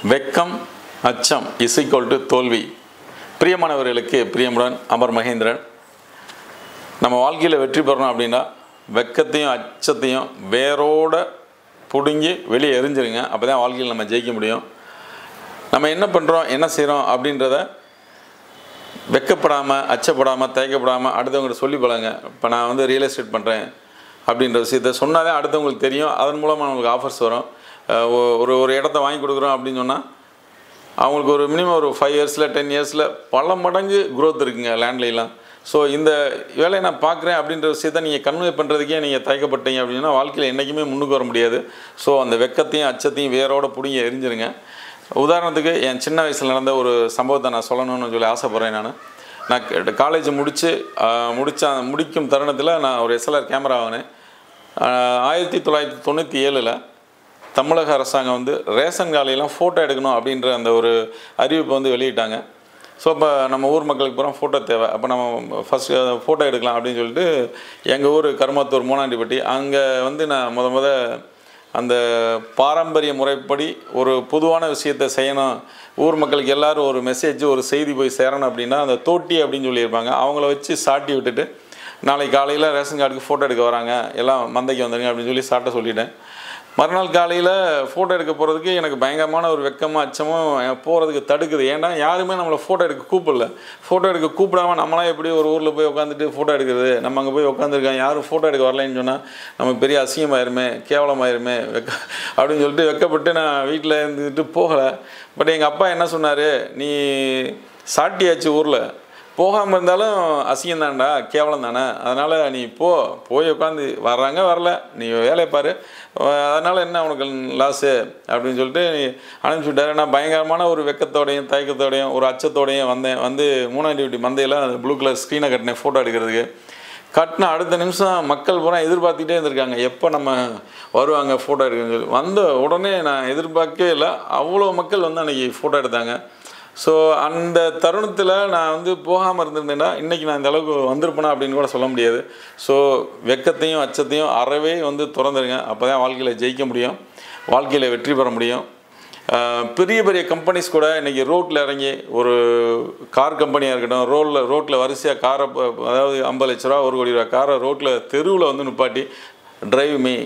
வெக்கம் அச்சம் இசைக்கோல் டு தோல்வி பிரியமானவர்களுக்கு பிரியமுடன் அமர் மகேந்திரன் நம்ம வாழ்க்கையில் வெற்றி பெறணும் அப்படின்னா வெக்கத்தையும் அச்சத்தையும் வேரோட பிடுங்கி வெளியே எரிஞ்சிருங்க அப்போ தான் வாழ்க்கையில் நம்ம ஜெயிக்க முடியும் நம்ம என்ன பண்ணுறோம் என்ன செய்கிறோம் அப்படின்றத வெக்கப்படாமல் அச்சப்படாமல் தயக்கப்படாமல் அடுத்தவங்கள்ட்ட சொல்லி பழங்க இப்போ நான் வந்து ரியல் எஸ்டேட் பண்ணுறேன் அப்படின்ற விஷயத்த சொன்னாலே அடுத்தவங்களுக்கு தெரியும் அதன் மூலமாக நம்மளுக்கு ஆஃபர்ஸ் வரும் அஹ் ஒ- ஒரு ஒரு இடத்த வாங்கி கொடுக்குறோம் அப்படின்னு சொன்னால் அவங்களுக்கு ஒரு மினிமம் ஒரு ஃபைவ் இயர்ஸில் டென் இயர்ஸில் பல மடங்கு growth இருக்குங்க லேண்ட்லாம் ஸோ இந்த வேலையை நான் பார்க்குறேன் அப்படின்ற விஷயத்த நீங்கள் கன்வே பண்ணுறதுக்கே நீங்கள் தயக்கப்பட்டீங்க அப்படின்னா வாழ்க்கையில் என்றைக்குமே முன்னுக்கு வர முடியாது ஸோ அந்த வெக்கத்தையும் அச்சத்தையும் வேரோட பிடிங்கி எரிஞ்சிருங்க உதாரணத்துக்கு என் சின்ன வயசில் நடந்த ஒரு சம்பவத்தை நான் சொல்லணும்னு சொல்லி ஆசைப்பட்றேன் நான் நான் காலேஜ் முடித்து முடித்த முடிக்கும் தருணத்தில் நான் ஒரு எஸ்எல்ஆர் கேமரா வாங்கினேன் ஆஹ் ஆயிரத்தி தொள்ளாயிரத்தி தொண்ணூற்றி ஏழில் தமிழக அரசாங்கம் வந்து ரேஷன் காலையெல்லாம் ஃபோட்டோ எடுக்கணும் அப்படின்ற அந்த ஒரு அறிவிப்பை வந்து வெளியிட்டாங்க ஸோ அப்போ நம்ம ஊர் மக்களுக்கு பூரா ஃபோட்டோ தேவை அப்போ நம்ம ஃபஸ்ட்டு ஃபோட்டோ எடுக்கலாம் அப்படின்னு சொல்லிட்டு எங்கள் ஊர் கருமாத்தூர் மூணாண்டிப்பட்டி அங்கே வந்து நான் முத முத அந்த பாரம்பரிய முறைப்படி ஒரு பொதுவான விஷயத்தை செய்யணும் ஊர் மக்களுக்கு எல்லாரும் ஒரு மெசேஜ் ஒரு செய்தி போய் சேரணும் அப்படின்னா அந்த தோட்டி அப்படின்னு சொல்லியிருப்பாங்க அவங்கள வச்சு சாட்டி விட்டுட்டு நாளைக்கு காலையில் ரேஷன் கார்டுக்கு ஃபோட்டோ எடுக்க வராங்க எல்லாம் மந்தைக்கு வந்துடுங்க அப்படின்னு சொல்லி சாட்ட சொல்லிட்டேன் மறுநாள் காலையில் ஃபோட்டோ எடுக்க போகிறதுக்கு எனக்கு பயங்கரமான ஒரு வெக்கமும் அச்சமும் போகிறதுக்கு தடுக்குது ஏன்னா யாருமே நம்மளை ஃபோட்டோ எடுக்க கூப்பிடல ஃபோட்டோ எடுக்க கூப்பிடாம நம்மளாம் எப்படி ஒரு ஊரில் போய் உட்காந்துட்டு ஃபோட்டோ எடுக்கிறது நம்ம அங்கே போய் உட்காந்துருக்கோம் யாரும் ஃபோட்டோ எடுக்க வரலைன்னு சொன்னால் நமக்கு பெரிய அசிங்கமாயிருமே கேவலமாயிருமே வெக்க அப்படின்னு சொல்லிட்டு வெக்கப்பட்டு நான் வீட்டில் இருந்துட்டு போகலை பட் எங்கள் அப்பா என்ன சொன்னார் நீ சாட்டியாச்சு ஊரில் போகாமல் இருந்தாலும் அசிங்கம் தான்டா கேவலம் தானே அதனால் நீ போ போய் உட்காந்து வர்றாங்க வரல நீ வேலையை பாரு அதனால் என்ன உனக்கு லாஸு அப்படின்னு சொல்லிட்டு நீ அனுப்பிச்சி விட்டாரு நான் பயங்கரமான ஒரு வெக்கத்தோடையும் தயக்கத்தோடையும் ஒரு அச்சத்தோடையும் வந்தேன் வந்து மூணாம் டியூட்டி மந்தையில் ப்ளூ கலர் ஸ்க்ரீனை கட்டினேன் ஃபோட்டோ எடுக்கிறதுக்கு கட்டின அடுத்த நிமிஷம் மக்கள் பூரா எதிர்பார்த்துட்டே இருந்திருக்காங்க எப்போ நம்ம வருவாங்க ஃபோட்டோ எடுக்கணும்னு சொல்லி வந்த உடனே நான் எதிர்பார்க்கவே இல்லை அவ்வளோ மக்கள் வந்து அன்றைக்கி ஃபோட்டோ எடுத்தாங்க ஸோ அந்த தருணத்தில் நான் வந்து போகாமல் இருந்திருந்தேன்னா இன்றைக்கி நான் இந்த அளவுக்கு வந்திருப்பேனா அப்படின்னு கூட சொல்ல முடியாது ஸோ வெக்கத்தையும் அச்சத்தையும் அறவே வந்து திறந்துருங்க அப்போ தான் வாழ்க்கையில் ஜெயிக்க முடியும் வாழ்க்கையில் வெற்றி பெற முடியும் ஆஹ் பெரிய பெரிய கம்பெனிஸ் கூட இன்றைக்கி ரோட்டில் இறங்கி ஒரு கார் கம்பெனியாக இருக்கட்டும் ரோட்டில் ரோட்டில் வரிசையாக காரை ப- அதாவது ஐம்பது லட்ச ரூபா ஒரு கோடி ரூபா காரை ரோட்டில் தெருவில் வந்து நிப்பாட்டி டிரைவ் மீ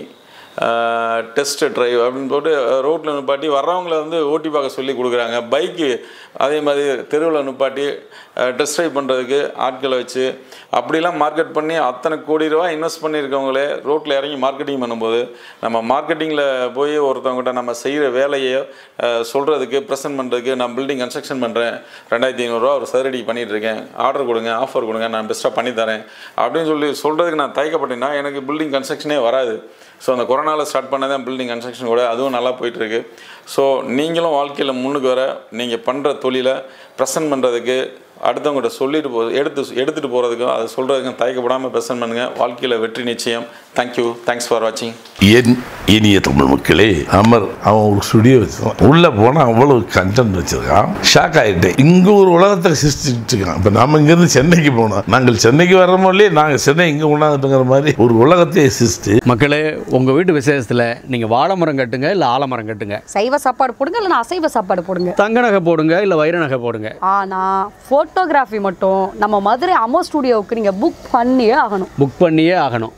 டெஸ்ட் டிரைவ் அப்படின்னு போட்டு ரோட்டில் நிப்பாட்டி வர்றவங்கள வந்து ஓட்டி பார்க்க சொல்லி கொடுக்குறாங்க பைக்கு அதே மாதிரி தெருவில் நிப்பாட்டி டெஸ்ட் ட்ரைவ் பண்ணுறதுக்கு ஆட்களை வச்சு அப்படிலாம் மார்க்கெட் பண்ணி அத்தனை கோடி ரூபா இன்வெஸ்ட் பண்ணியிருக்கவங்களே ரோட்டில் இறங்கி மார்க்கெட்டிங் பண்ணும்போது நம்ம மார்க்கெட்டிங்கில் போய் ஒருத்தவங்ககிட்ட நம்ம செய்கிற வேலையை சொல்கிறதுக்கு ப்ரெசென்ட் பண்ணுறதுக்கு நான் பில்டிங் கன்ஸ்ட்ரக்ஷன் பண்ணுறேன் ரெண்டாயிரத்தி ஐநூறுரூவா ஒரு சதுரடி பண்ணிட்டு இருக்கேன் ஆர்டர் கொடுங்க ஆஃபர் கொடுங்க நான் பெஸ்ட்டாக பண்ணி தரேன் அப்படின்னு சொல்லி சொல்கிறதுக்கு நான் தயக்கப்பட்டேன்னா எனக்கு பில்டிங் கன்ஸ்ட்ரக்ஷனே வராது ஸோ அந்த கொரோனாவில் ஸ்டார்ட் பண்ணதான் பில்டிங் கன்ஸ்ட்ரக்ஷன் கூட அதுவும் நல்லா போயிட்டுருக்கு ஸோ நீங்களும் வாழ்க்கையில் முன்னுக்கு வர நீங்கள் பண்ணுற தொழிலை ப்ரெசென்ட் பண்ணுறதுக்கு அடுத்தவங்ககிட்ட சொல்லிட்டு போ எடுத்து எடுத்துகிட்டு போகிறதுக்கும் அதை சொல்கிறதுக்கும் தயக்கப்படாமல் ப்ரெசென்ட் பண்ணுங்கள் வாழ்க்கையில் வெற்றி நிச்சயம் தேங்க்யூ தேங்க்ஸ் ஃபார் வாட்சிங் என் இனிய தமிழ் மக்களே அமர் அவன் ஒரு ஸ்டுடியோ வச்சிருக்கான் உள்ள போனா அவ்வளவு கண்டென்ட் வச்சிருக்கான் ஷாக் ஆயிட்டேன் இங்க ஒரு உலகத்தை சிருஷ்டிட்டு இருக்கான் இப்ப நாம இங்க இருந்து சென்னைக்கு போனோம் நாங்கள் சென்னைக்கு வர்றோமோ இல்லையே நாங்க சென்னை இங்க கொண்டாந்துட்டுங்கிற மாதிரி ஒரு உலகத்தையே சிருஷ்டி மக்களே உங்கள் வீட்டு விசேஷத்தில் நீங்கள் வாழை மரம் கட்டுங்க இல்லை ஆலமரம் கட்டுங்க சைவ சாப்பாடு போடுங்க இல்லைன்னா அசைவ சாப்பாடு போடுங்க தங்க நகை போடுங்க இல்லை வைர நகை போடுங்க ஆனா ஃபோட்டோகிராஃபி மட்டும் நம்ம மதுரை அமோ ஸ்டுடியோவுக்கு நீங்க புக் பண்ணியே ஆகணும் புக் பண்ணியே ஆகணும்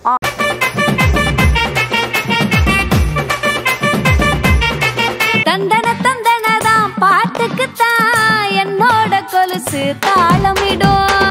தந்தன தந்தனதாம் பாட்டுக்கு தான் என்னோட கொலுசு தாளமிடும்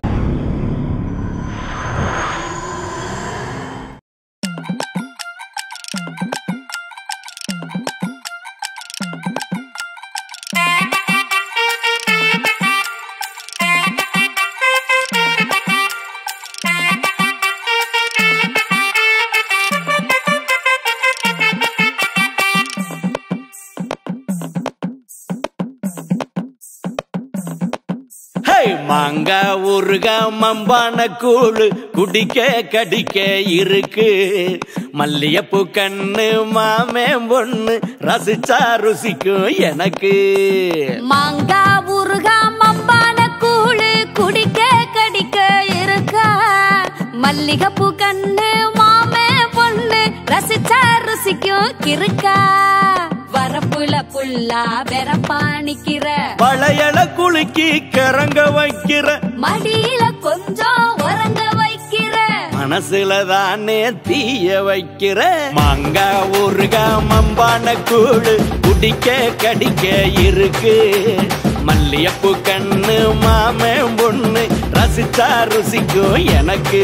ஹே மாங்கா ஊறுகா மம்பான கூழு குடிக்க கடிக்க இருக்கு மல்லிகைப்பூ கண்ணு மாமே பொண்ணு ரசிச்சா ருசிக்கும் எனக்கு மாங்கா ஊறுகா மம்பான கூழு குடிக்க கடிக்க இருக்கா மல்லிகைப்பூ கண்ணு மாமே பொண்ணு ரசிச்சா ருசிக்கும் கிறுக்கா வர வரப்புல புல்லா வெறப்பா நிக்கிற பழையல குலுக்கி கிறங்க வைக்கிற மடியில கொஞ்சம் உறங்க வைக்கிற மனசுல தானே தீய வைக்கிற மாங்கா ஊறுகா மம்பான கூடு குடிக்க கடிக்க இருக்கு மல்லியப்பூ கண்ணு மாமே பொண்ணு ரசிச்சா ருசிக்கும் எனக்கு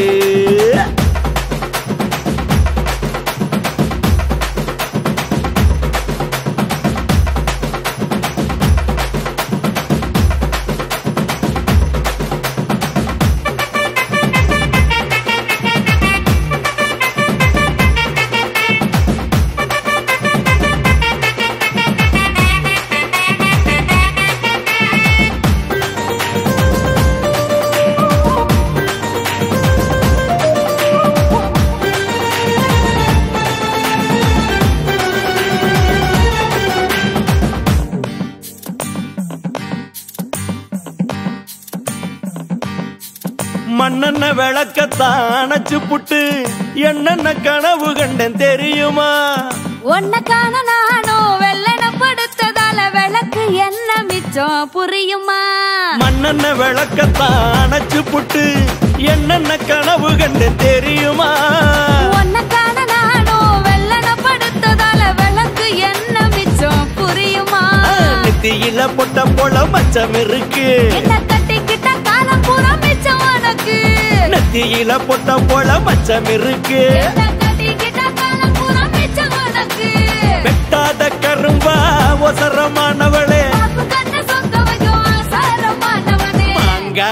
மண்ணெண்ண விளக்கத்தான் அணைச்சு புட்டு என்னென்ன கனவு கண்டேன் தெரியுமா ஒன்ன காண நானும் வெள்ளன படுத்ததால விளக்கு என்ன மிச்சம் புரியுமா மண்ணெண்ண விளக்கத்தான் அணைச்சு புட்டு என்னென்ன கனவு கண்டேன் தெரியுமா ஒன்ன காண நானும் வெள்ளன படுத்ததால விளக்கு என்ன மிச்சம் புரியுமா நெத்தியில பொட்ட போல மச்சம் இருக்கு என்ன கட்டிக்கிட்ட காலம் பூரா மிச்சம் உனக்கு நெத்தியில பொட்ட போல மச்சம் இருக்கு என்ன கட்டிக்கிட்ட காலம் பூரா மிச்சம் உனக்கு வெட்டாத கரும்பா ஒசரமானவளே பாப்பு கண்ணு சொந்த வைக்கும் ஆசாரமானவனே மாங்கா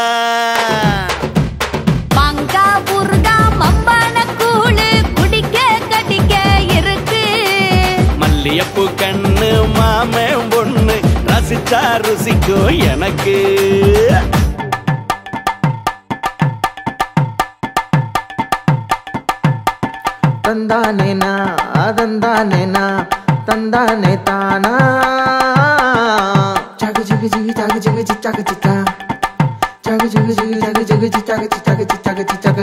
மங்கா புருகா மம்பான கூழு குடிக்க கடிக்க இருக்கு மல்லியப்பூ கண்ணு மாமே பொண்ணு ரசிச்சா ருசிக்கும் எனக்கு ತಂದಾನೇನಾ ಅದಂದಾನೇನಾ ತಂದಾನೆ ತಾನಾ ಜಗ ಜಗ ಜಿಗಿ ಜಗ ಜಗ ಜಿ ಜಗ ಚಿತ್ತ ಜಗ ಜಗ ಜಿಗಿ ಜಗ ಜಗ ಜಿ ಜಗ ಚಿ ಜಗ ಚಿ ಜಗ ಚಿ ಜಗ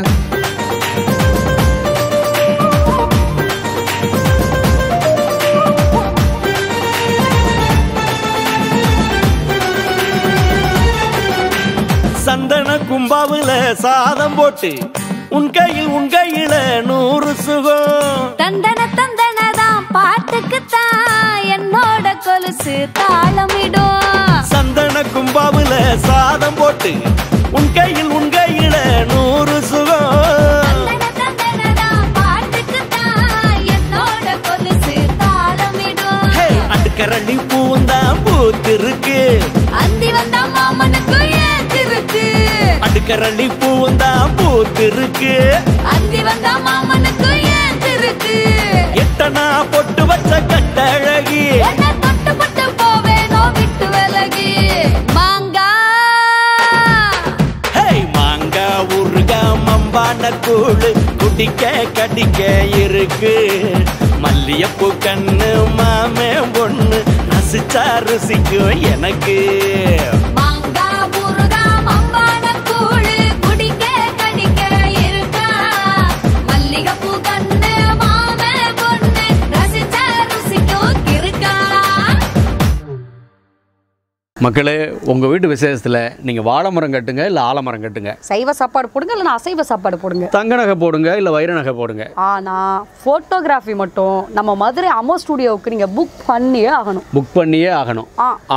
சந்தன கும்பாவுல சாதம் போட்டு உன் கையில் உன் கையில நூறு சுகம் தந்தன தந்தனதான் பாட்டுக்குத்தான் என்னோட கொலுசு தாளமிடும் சந்தன கும்பாவுல சாதம் போட்டு உன் கையில் உன் கையில நூறு சுகம் தந்தன தந்தனதான் பாட்டுக்குத்தான் என்னோட கொலுசு தாளமிடும் ஹே, அடுக்கரண்டி பூந்தான் பூத்திருக்கு அந்தி வந்த மாமனுக்கு ஏத்திருக்கு அடுக்கரண்டி பூந்தான் பூத்திருக்கு அந்தி வந்த மாமனுக்கு ஏத்திருக்கு எட்டனா பொட்டு வச்ச கட்டழகி என்ன தொட்டு பட்டு போவேனோ விட்டு விலகி மாங்கா ஹே மாங்கா ஊறுகா மம்பான கூழு குடிக்க கடிக்க இருக்கு மல்லியப்பூ கண்ணு மாமே பொண்ணு ரசிச்சா ருசிக்கும் எனக்கு மாங்கா முருகா மம்பான கூழு குடிக்க கடிக்க இருக்கா மல்லிகைப்பூ கண்ணு மாமே பொண்ணு ரசிச்சா ருசிக்கும் இருக்கா மக்களே உங்கள் வீட்டு விசேஷத்தில் நீங்கள் வாழை மரம் கட்டுங்க இல்லை ஆலமரம் கட்டுங்க சைவ சாப்பாடு போடுங்க இல்லைன்னா அசைவ சாப்பாடு போடுங்க தங்க நகை போடுங்க இல்லை வைர நகை போடுங்க ஆனா ஃபோட்டோகிராஃபி மட்டும் நம்ம மதுரை அமோ ஸ்டுடியோவுக்கு நீங்க புக் பண்ணியே ஆகணும் புக் பண்ணியே ஆகணும் ஆ ஆ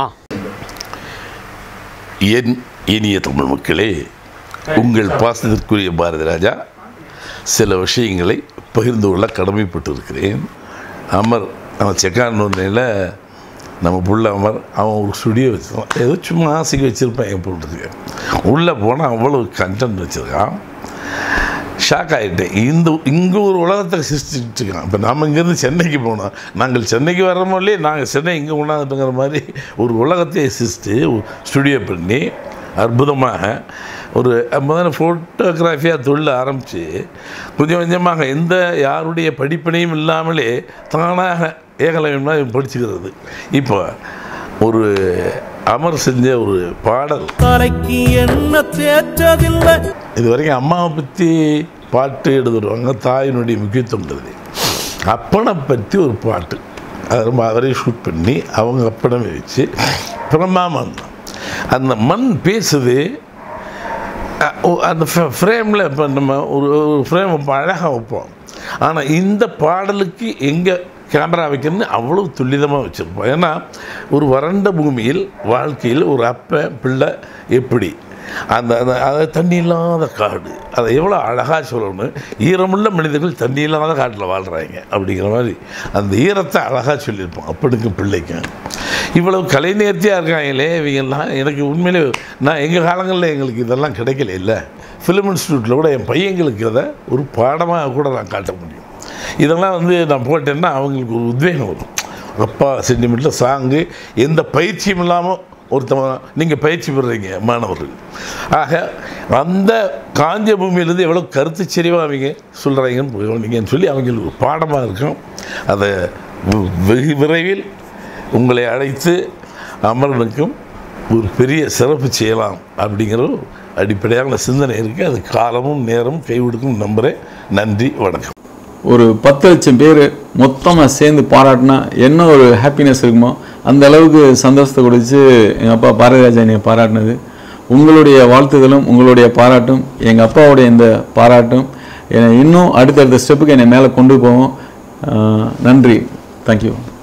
என் இனிய தமிழ் மக்களே உங்கள் பாசத்திற்குரிய பாரதி ராஜா சில விஷயங்களை பகிர்ந்து கொள்ள கடமைப்பட்டு இருக்கிறேன் அமர் அவன் செக்கானூர்னையில் நம்ம புள்ள அமர் அவன் ஒரு ஸ்டுடியோ வச்சுருக்கான் ஏதோ சும்மா ஆசைக்கு வச்சுருப்பான் என் பொருளுக்கு உள்ளே போனால் அவ்வளோ கண்டென்ட் வச்சுருக்கான் ஷாக் ஆகிட்டேன் இந்த இங்கே ஒரு உலகத்தை சிருஷ்டிச்சுட்டு இருக்கான் இப்போ நம்ம இங்கேருந்து சென்னைக்கு போனோம் நாங்கள் சென்னைக்கு வர்றோமோ இல்லையே நாங்கள் சென்னை இங்கே கொண்டாந்துட்டுங்கிற மாதிரி ஒரு உலகத்தையே சிருஷ்டி ஸ்டுடியோ பண்ணி அற்புதமாக ஒரு முதல்ல ஃபோட்டோகிராஃபியாக தொழில் ஆரம்பித்து கொஞ்சம் கொஞ்சமாக எந்த யாருடைய படிப்பினையும் இல்லாமலே தானாக ஏகலவமாக படிச்சுக்கிறது இப்போ ஒரு அமர் செஞ்ச ஒரு பாடல் தலைக்கு என்ன தேற்றதில்லை இது வரைக்கும் அம்மாவை பற்றி பாட்டு எழுதுருவாங்க தாயினுடைய முக்கியத்துவம் எழுதி அப்பனை பற்றி ஒரு பாட்டு அதை ரொம்ப அவரே ஷூட் பண்ணி அவங்க அப்படமே வச்சு பிரம்மா மண் அந்த மண் பேசுது அஹ் ஓ- அந்த ஃப்ரேமில் இப்போ நம்ம ஒரு ஒரு ஃப்ரேம் வைப்போம் அழகாக வைப்போம் ஆனால் இந்த பாடலுக்கு எங்கே கேமரா வைக்கணும்னு அவ்வளோ துல்லிதமாக வச்சுருப்போம் ஏன்னா ஒரு வறண்ட பூமியில் வாழ்க்கையில் ஒரு அப்ப பிள்ளை எப்படி அந்த அந்த அதை தண்ணி இல்லாத காடு அதை எவ்வளோ அழகாக சொல்லணும் ஈரமுள்ள மனிதர்கள் தண்ணி இல்லாத காட்டில் வாழ்கிறாங்க அப்படிங்கிற மாதிரி அந்த ஈரத்தை அழகாக சொல்லியிருப்போம் அப்படிக்கும் பிள்ளைக்கும் இவ்வளவு கலை நேர்த்தியாக இருக்காங்களே இவங்கெல்லாம் எனக்கு உண்மையிலே நான் எங்கள் காலங்களில் எங்களுக்கு இதெல்லாம் கிடைக்கல இல்லை ஃபிலிம் இன்ஸ்டியூட்டில் கூட என் பையங்களுக்கு அதை ஒரு பாடமாக கூட நான் காட்ட முடியும் இதெல்லாம் வந்து நான் போட்டேன்னா அவங்களுக்கு ஒரு உத்வேகம் வரும் அப்பா சென்டிமீட்டர் சாங்கு எந்த பயிற்சியும் இல்லாமல் ஒருத்தவன் நீங்கள் பயிற்சி பெறுறீங்க மாணவர்கள் ஆக அந்த காஞ்ச பூமியிலேருந்து எவ்வளோ கருத்து செறிவாக அவங்க சொல்கிறாங்கன்னு நீங்கன்னு சொல்லி அவங்களுக்கு ஒரு பாடமாக இருக்கும் அதை வெ- வெகு விரைவில் உங்களை அழைத்து அமரனுக்கும் ஒரு பெரிய சிறப்பு செய்யலாம் அப்படிங்கிற ஒரு அடிப்படையான சிந்தனை இருக்குது அது காலமும் நேரமும் கைவிடுக்கும் நம்புகிறேன் நன்றி வணக்கம் ஒரு பத்து லட்சம் பேர் மொத்தமாக சேர்ந்து பாராட்டினா என்ன ஒரு ஹாப்பினஸ் இருக்குமோ அந்த அளவுக்கு சந்தோஷத்தை கொடுத்து எங்கள் அப்பா பாரதிராஜா என்னை பாராட்டினது உங்களுடைய வாழ்த்துதலும் உங்களுடைய பாராட்டும் எங்கள் அப்பாவுடைய இந்த பாராட்டும் என்னை இன்னும் அடுத்தடுத்த ஸ்டெப்புக்கு என்னை மேலே கொண்டு போவோம் ஆஹ் நன்றி தேங்க்யூ